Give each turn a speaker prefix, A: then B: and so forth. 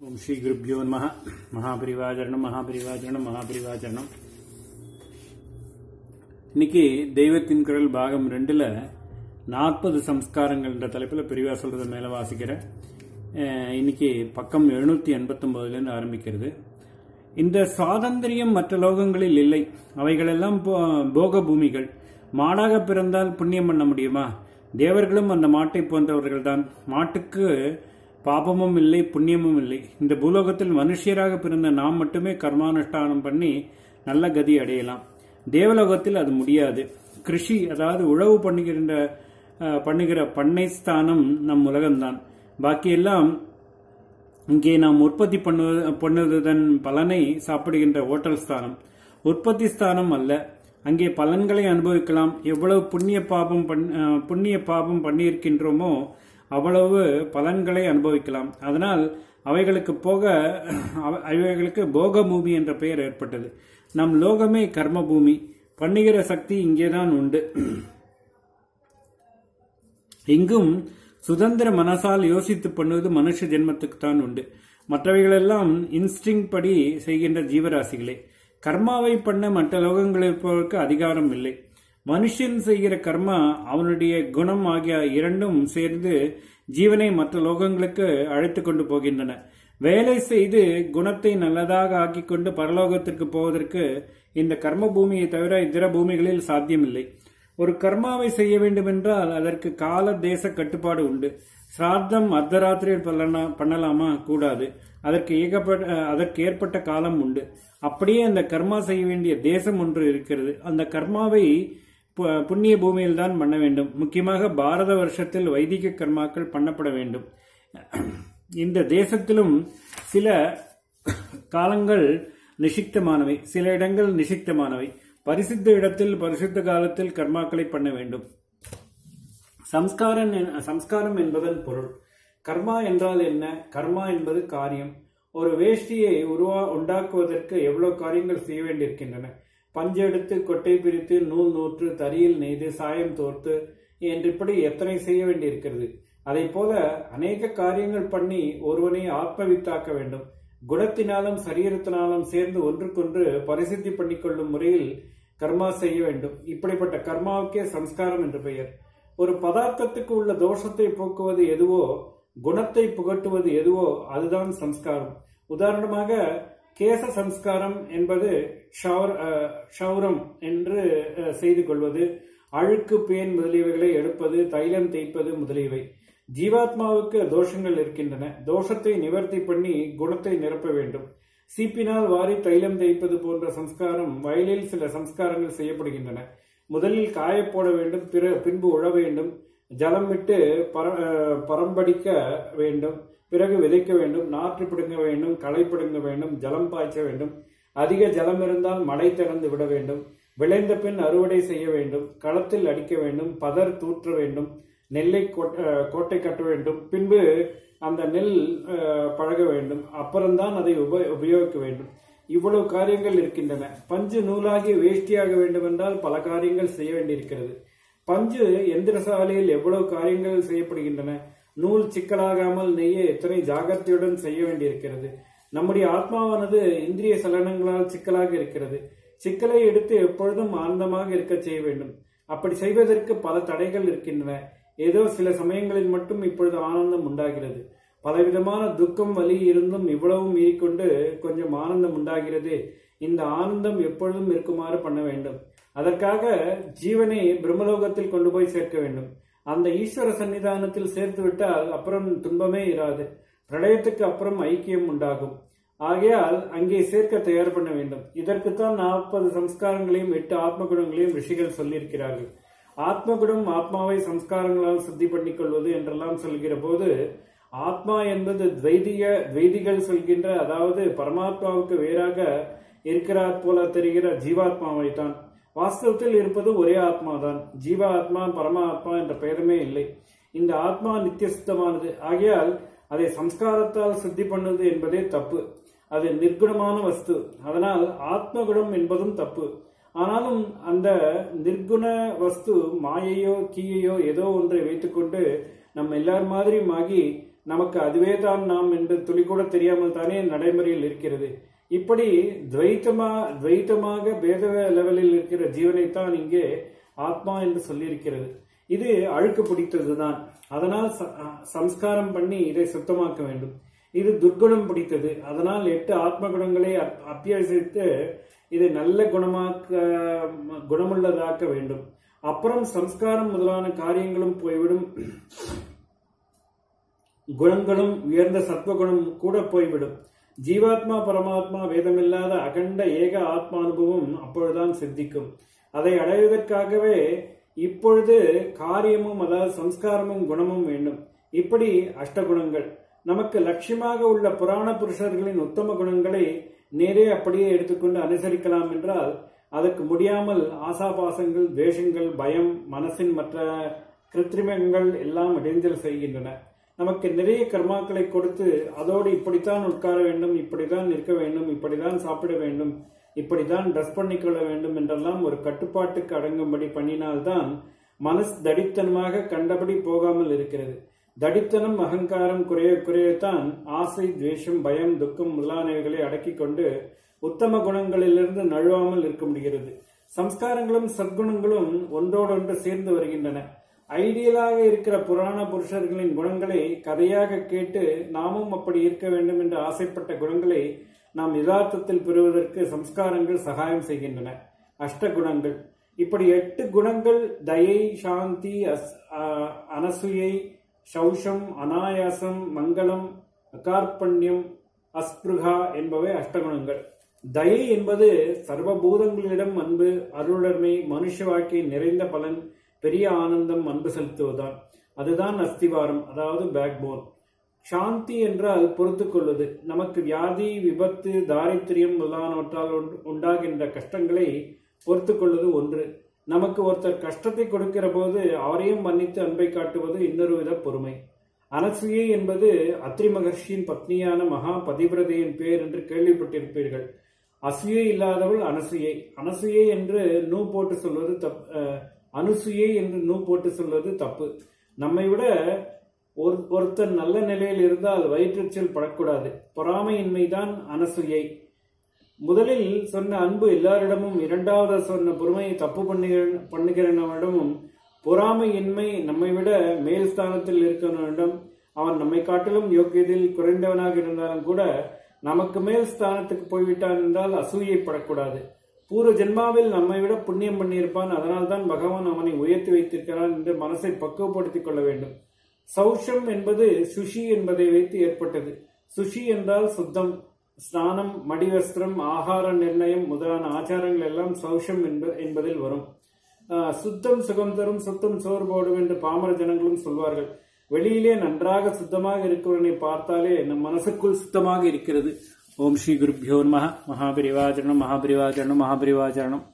A: ஓம் ஸ்ரீ குருப்யோ நம மகாபரிவாச்சரணம் மகாபரிவாச்சரணம் மகாபரிவாச்சரணம் இன்னைக்கு தெய்வத்தின் குரல் பாகம் ரெண்டுல நாற்பது சம்ஸ்காரங்கள் என்ற தலைப்பில் பிரிவா சொல்றதை மேல வாசிக்கிறேன் அஹ் இன்னைக்கு பக்கம் எழுநூத்தி எண்பத்தி இருந்து ஆரம்பிக்கிறது இந்த சுவாதந்திரியம் மற்ற லோகங்களில் இல்லை அவைகளெல்லாம் போ- போக பூமிகள் மாடாக பிறந்தால் புண்ணியம் பண்ண முடியுமா தேவர்களும் அந்த மாட்டை போன்றவர்கள்தான் மாட்டுக்கு பாபமும் இல்லை புண்ணியமும் இல்லை இந்த பூலோகத்தில் மனுஷியராக பிறந்த நாம் மட்டுமே கர்மானுஷ்டானம் பண்ணி நல்ல கதி அடையலாம் தேவலோகத்தில் அது முடியாது கிருஷி அதாவது உழவு பண்ணுகின்ற அஹ், பண்ணுகிற பண்ணை ஸ்தானம் நம் உலகம்தான் பாக்கியெல்லாம் இங்கே நாம் உற்பத்தி பண்ணுவது பண்ணுவதன் பலனை சாப்பிடுகின்ற ஓட்டல் ஸ்தானம் உற்பத்தி ஸ்தானம் அல்ல அங்கே பலன்களை அனுபவிக்கலாம் எவ்வளவு புண்ணிய பாபம் பண்- அஹ், புண்ணிய பாபம் பண்ணியிருக்கின்றோமோ அவ்வளவு பலன்களை அனுபவிக்கலாம் அதனால் அவைகளுக்கு போக அவ- அவைகளுக்கு போக பூமி என்ற பெயர் ஏற்பட்டது நம் லோகமே கர்ம பூமி பண்ணுகிற சக்தி இங்கேதான் உண்டு இங்கும் சுதந்திர மனசால் யோசித்து பண்ணுவது மனுஷ ஜென்மத்துக்கு தான் உண்டு மற்றவைகளெல்லாம் இன்ஸ்டிங் படி செய்கின்ற ஜீவராசிகளே கர்மாவை பண்ண மற்ற லோகங்களில் இருப்பவருக்கு அதிகாரம் இல்லை மனுஷன் செய்கிற கர்மா அவனுடைய குணம் ஆகிய இரண்டும் சேர்ந்து ஜீவனை மற்ற லோகங்களுக்கு அழைத்து கொண்டு போகின்றன வேலை செய்து குணத்தை நல்லதாக ஆக்கிக் கொண்டு பரலோகத்திற்கு போவதற்கு இந்த கர்ம பூமியை தவிர இதர பூமிகளில் சாத்தியமில்லை ஒரு கர்மாவை செய்ய வேண்டுமென்றால் அதற்கு கால தேச கட்டுப்பாடு உண்டு சிரார்த்தம் அர்த்தராத்திரியில் பண்ணலா- பண்ணலாமா கூடாது அதற்கு ஏகப்பட்ட அதற்கு ஏற்பட்ட காலம் உண்டு அப்படியே அந்த கர்மா செய்ய வேண்டிய தேசம் ஒன்று இருக்கிறது அந்த கர்மாவை பு- புண்ணிய பூமியில் தான் பண்ண வேண்டும் முக்கியமாக பாரத வருஷத்தில் வைதிக கர்மாக்கள் பண்ணப்பட வேண்டும் இந்த தேசத்திலும் சில காலங்கள் நிஷிக்தமானவை சில இடங்கள் நிஷிக்தமானவை பரிசுத்த இடத்தில் பரிசுத்த காலத்தில் கர்மாக்களை பண்ண வேண்டும் சம்ஸ்காரம் என்- சம்ஸ்காரம் என்பதன் பொருள் கர்மா என்றால் என்ன கர்மா என்பது காரியம் ஒரு வேஷ்டியை உருவா உண்டாக்குவதற்கு எவ்வளவு காரியங்கள் செய்ய வேண்டியிருக்கின்றன பஞ்சு எடுத்து கொட்டை பிரித்து நூல் நூற்று தறியில் நெய்து சாயம் தோர்த்து என்று இப்படி எத்தனை செய்ய வேண்டியிருக்கிறது அதை போல அநேக காரியங்கள் பண்ணி ஒருவனை ஆத்மவித்தாக்க வேண்டும் குணத்தினாலும் சரீரத்தினாலும் சேர்ந்து ஒன்றுக்கொன்று பரிசுத்தி பண்ணிக்கொள்ளும் முறையில் கர்மா செய்ய வேண்டும் இப்படிப்பட்ட கர்மாவுக்கே சம்ஸ்காரம் என்று பெயர் ஒரு பதார்த்தத்துக்கு உள்ள தோஷத்தை போக்குவது எதுவோ குணத்தை புகட்டுவது எதுவோ அதுதான் சம்ஸ்காரம் உதாரணமாக கேச சம்ஸ்காரம் என்பது ஷவர்- அஹ், ஷௌரம் என்று அஹ், செய்து கொள்வது அழுக்கு பேன் முதலியவைகளை எடுப்பது தைலம் தேய்ப்பது முதலியவை ஜீவாத்மாவுக்கு தோஷங்கள் இருக்கின்றன தோஷத்தை நிவர்த்தி பண்ணி குணத்தை நிரப்ப வேண்டும் சீப்பினால் வாரி தைலம் தேய்ப்பது போன்ற சம்ஸ்காரம் வயலில் சில சம்ஸ்காரங்கள் செய்யப்படுகின்றன முதலில் காய போட வேண்டும் பிற பின்பு உழ வேண்டும் ஜலம் விட்டு பர அஹ், பரம்படிக்க வேண்டும் பிறகு விதைக்க வேண்டும் நாற்று பிடுங்க வேண்டும் களை பிடுங்க வேண்டும் ஜலம் பாய்ச்ச வேண்டும் அதிக ஜலம் இருந்தால் மடை திறந்து விட வேண்டும் விளைந்த பின் அறுவடை செய்ய வேண்டும் களத்தில் அடிக்க வேண்டும் பதர் தூற்ற வேண்டும் நெல்லை கோட்- அஹ், கோட்டை கட்ட வேண்டும் பின்பு அந்த நெல் அஹ், பழக வேண்டும் அப்புறம்தான் அதை உப உபயோகிக்க வேண்டும் இவ்வளவு காரியங்கள் இருக்கின்றன பஞ்சு நூலாகி வேஷ்டியாக வேண்டுமென்றால் பல காரியங்கள் செய்ய வேண்டியிருக்கிறது பஞ்சு எந்திரசாலையில் எவ்வளவு காரியங்கள் செய்யப்படுகின்றன நூல் சிக்கலாகாமல் நெய்ய எத்தனை ஜாகிரதையுடன் செய்ய வேண்டியிருக்கிறது நம்முடைய ஆத்மாவானது இந்திரிய சலனங்களால் சிக்கலாக இருக்கிறது சிக்கலை எடுத்து எப்பொழுதும் ஆனந்தமாக இருக்க செய்ய வேண்டும் அப்படி செய்வதற்கு பல தடைகள் இருக்கின்றன ஏதோ சில சமயங்களில் மட்டும் இப்பொழுது ஆனந்தம் உண்டாகிறது பலவிதமான துக்கம் வலி இருந்தும் இவ்வளவும் மீறிக்கொண்டு கொஞ்சம் ஆனந்தம் உண்டாகிறது இந்த ஆனந்தம் எப்பொழுதும் இருக்குமாறு பண்ண வேண்டும் அதற்காக ஜீவனை பிரம்மலோகத்தில் கொண்டு போய் சேர்க்க வேண்டும் அந்த ஈஸ்வர சன்னிதானத்தில் சேர்த்து விட்டால் அப்புறம் துன்பமே இராது பிரளயத்துக்கு அப்புறம் ஐக்கியம் உண்டாகும் ஆகையால் அங்கே சேர்க்க தயார் பண்ண வேண்டும் இதற்குத்தான் நாற்பது சம்ஸ்காரங்களையும் எட்டு ஆத்ம குணங்களையும் ரிஷிகள் சொல்லியிருக்கிறார்கள் ஆத்மகுணம் ஆத்மாவை சம்ஸ்காரங்களால் சுத்தி பண்ணிக் கொள்வது என்றெல்லாம் சொல்கிற போது ஆத்மா என்பது துவைதிக துவைதிகள் சொல்கின்ற அதாவது பரமாத்மாவுக்கு வேறாக இருக்கிறார் போல தெரிகிற ஜீவாத்மாவை தான் வாஸ்தவத்தில் இருப்பது ஒரே ஆத்மா தான் ஜீவ ஆத்மா பரமாத்மா என்ற பெயருமே இல்லை இந்த ஆத்மா நித்திய சுத்தமானது ஆகையால் அதை சம்ஸ்காரத்தால் சுத்தி பண்ணுவது என்பதே தப்பு அது நிர்குணமான வஸ்து அதனால் ஆத்மகுணம் என்பதும் தப்பு ஆனாலும் அந்த நிர்குண வஸ்து மாயையோ கீயையோ ஏதோ ஒன்றை வைத்துக்கொண்டு நம்ம எல்லார் மாதிரியும் ஆகி நமக்கு அதுவே தான் நாம் என்று துளி கூட தெரியாமல் தானே நடைமுறையில் இருக்கிறது இப்படி துவைத்தமா துவைத்தமாக பேத லெவலில் இருக்கிற ஜீவனைத்தான் இங்கே ஆத்மா என்று சொல்லியிருக்கிறது இது அழுக்கு பிடித்ததுதான் அதனால் ச- சம்ஸ்காரம் பண்ணி இதை சுத்தமாக்க வேண்டும் இது துர்குணம் பிடித்தது அதனால் எட்டு ஆத்ம குணங்களை அப்- அபியசித்து இதை நல்ல குணமாக்க குணமுள்ளதாக்க வேண்டும் அப்புறம் சம்ஸ்காரம் முதலான காரியங்களும் போய்விடும் குணங்களும் உயர்ந்த சத்வகுணம் கூட போய்விடும் ஜீவாத்மா பரமாத்மா வேதமில்லாத அகண்ட ஏக ஆத்மா அனுபவம் அப்பொழுதுதான் சித்திக்கும் அதை அடைவதற்காகவே இப்பொழுது காரியமும் அதாவது சம்ஸ்காரமும் குணமும் வேண்டும் இப்படி அஷ்டகுணங்கள் நமக்கு லட்சியமாக உள்ள புராண புருஷர்களின் உத்தம குணங்களை நேரே அப்படியே எடுத்துக்கொண்டு அனுசரிக்கலாம் என்றால் அதற்கு முடியாமல் ஆசாபாசங்கள் துவேஷங்கள் பயம் மனசின் மற்ற கிருத்திரிமங்கள் எல்லாம் இடைஞ்சல் செய்கின்றன நமக்கு நிறைய கர்மாக்களை கொடுத்து அதோடு இப்படித்தான் உட்கார வேண்டும் இப்படித்தான் நிற்க வேண்டும் இப்படித்தான் சாப்பிட வேண்டும் இப்படித்தான் ட்ரெஸ் பண்ணிக்கொள்ள வேண்டும் என்றெல்லாம் ஒரு கட்டுப்பாட்டுக்கு அடங்கும்படி பண்ணினால்தான் மனசு தடித்தனமாக கண்டபடி போகாமல் இருக்கிறது தடித்தனம் அகங்காரம் குறைய குறையத்தான் ஆசை துவேஷம் பயம் துக்கம் முதலானவைகளை அடக்கிக் கொண்டு உத்தம குணங்களிலிருந்து நழுவாமல் இருக்க முடிகிறது சம்ஸ்காரங்களும் சத்குணங்களும் ஒன்றோடொன்று சேர்ந்து வருகின்றன ஐடியலாக இருக்கிற புராண புருஷர்களின் குணங்களை கதையாக கேட்டு நாமும் அப்படி இருக்க வேண்டும் என்று ஆசைப்பட்ட குணங்களை நாம் யதார்த்தத்தில் பெறுவதற்கு சம்ஸ்காரங்கள் சகாயம் செய்கின்றன அஷ்டகுணங்கள் இப்படி எட்டு குணங்கள் தயை சாந்தி அஸ்- அ- அனசூயை சௌஷம் அனாயாசம் மங்களம் அகார்பண்யம் அஸ்பிருகா என்பவை அஷ்டகுணங்கள் தயை என்பது சர்வபூதங்களிடம் அன்பு அருளர்மை மனுஷ வாழ்க்கை நிறைந்த பலன் பெரிய ஆனந்தம் அன்பு செலுத்துவதுதான் அதுதான் அஸ்திவாரம் அதாவது பேக்போன் சாந்தி என்றால் பொறுத்துக் கொள்வது நமக்கு வியாதி விபத்து தாரித்திரியம் முதலானவற்றால் உண்டு- உண்டாகின்ற கஷ்டங்களை பொறுத்துக் கொள்வது ஒன்று நமக்கு ஒருத்தர் கஷ்டத்தை கொடுக்கிற போது அவரையும் மன்னித்து அன்பை காட்டுவது இன்னொரு வித பொறுமை அனசூயை என்பது அத்ரி மகர்ஷியின் பத்னியான மகா பதிவிரதையின் பேர் என்று கேள்விப்பட்டிருப்பீர்கள் அசூயை இல்லாதவள் அனசூயை அனசூயை என்று நூ போட்டு சொல்வது தப் அஹ், அனுசூயை என்று நூ போட்டு சொல்வது தப்பு நம்மை விட ஒரு ஒருத்தர் நல்ல நிலையில் இருந்தால் வயிற்றுச்சல் படக்கூடாது பொறாமையின்மைதான் அனசூயை முதலில் சொன்ன அன்பு எல்லாரிடமும் இரண்டாவது சொன்ன பொறுமையை தப்பு பண்ணுகிற பண்ணுகிறவனிடமும் பொறாமையின்மை நம்மை விட மேல் ஸ்தானத்தில் இருக்கிறவனிடம் அவன் நம்மை காட்டிலும் யோக்கியத்தில் குறைந்தவனாக இருந்தாலும் கூட நமக்கு மேல் ஸ்தானத்துக்கு போய்விட்டான் என்றால் அசூயைப்படக்கூடாது பூர்வ ஜென்மாவில் நம்மை விட புண்ணியம் பண்ணியிருப்பான் அதனால்தான் பகவான் அவனை உயர்த்தி வைத்திருக்கிறான் என்று மனசை பக்குவப்படுத்திக் கொள்ள வேண்டும் சௌஷம் என்பது சுஷி என்பதை வைத்து ஏற்பட்டது சுஷி என்றால் சுத்தம் ஸ்நானம் மடிவஸ்திரம் ஆகார நிர்ணயம் முதலான ஆச்சாரங்கள் எல்லாம் சௌஷம் என்ப- என்பதில் வரும் ஆஹ், சுத்தம் சுகம் தரும் சுத்தம் சோறு போடும் என்று பாமர ஜனங்களும் சொல்வார்கள் வெளியிலே நன்றாக சுத்தமாக இருக்கிறவனை பார்த்தாலே நம் மனசுக்குள் சுத்தமாக இருக்கிறது ஓம் ஸ்ரீ குருப்பியோ நம மகாபரிவாச்சரணம் மகாபரிவாச்சரணம் மகாபரிவாச்சரணம்